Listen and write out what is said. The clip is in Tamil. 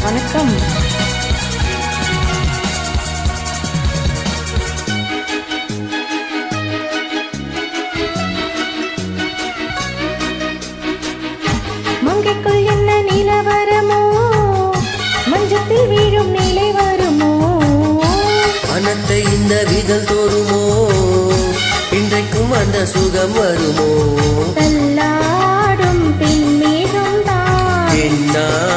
வணக்கம் மங்கைக்குள் என்ன நிலவரமோ மஞ்சத்தில் வீழும் நிலை வருமோ மனத்தை இந்த விதல் தோறுமோ இன்றைக்கும் அந்த சுகம் வருமோ தள்ளாடும் பின்மீதும் தான் என்னா